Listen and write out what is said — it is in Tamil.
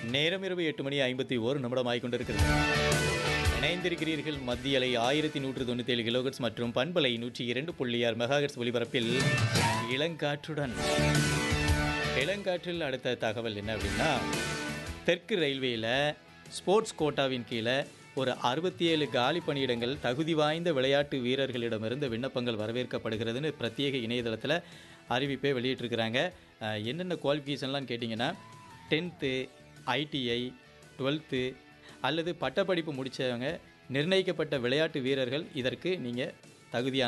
நேரம் இரவு எட்டு மணி ஐம்பத்தி ஓரு நிமிடம் ஆகிக்கொண்டிருக்கிறது இணைந்திருக்கிறீர்கள் மத்திய அலை ஆயிரத்தி நூற்று தொண்ணூற்றி ஏழு கிலோகட்ஸ் மற்றும் பண்பலை நூற்றி இரண்டு புள்ளி ஆறு மெகாஹெட்ஸ் ஒலிபரப்பில் இளங்காற்றுடன் இளங்காற்றில் அடுத்த தகவல் என்ன அப்படின்னா தெற்கு ரயில்வேயில் ஸ்போர்ட்ஸ் கோட்டாவின் கீழே ஒரு அறுபத்தி ஏழு காலி பணியிடங்கள் தகுதி வாய்ந்த விளையாட்டு வீரர்களிடமிருந்து விண்ணப்பங்கள் வரவேற்கப்படுகிறதுன்னு பிரத்யேக இணையதளத்தில் அறிவிப்பை வெளியிட்டிருக்கிறாங்க அஹ், என்னென்ன குவாலிஃபிகேஷன்லாம் கேட்டிங்கன்னா டென்த்து ஐடிஐ டுவெல்த்து அல்லது பட்டப்படிப்பு முடித்தவங்க நிர்ணயிக்கப்பட்ட விளையாட்டு வீரர்கள் இதற்கு நீங்கள் தகுதியான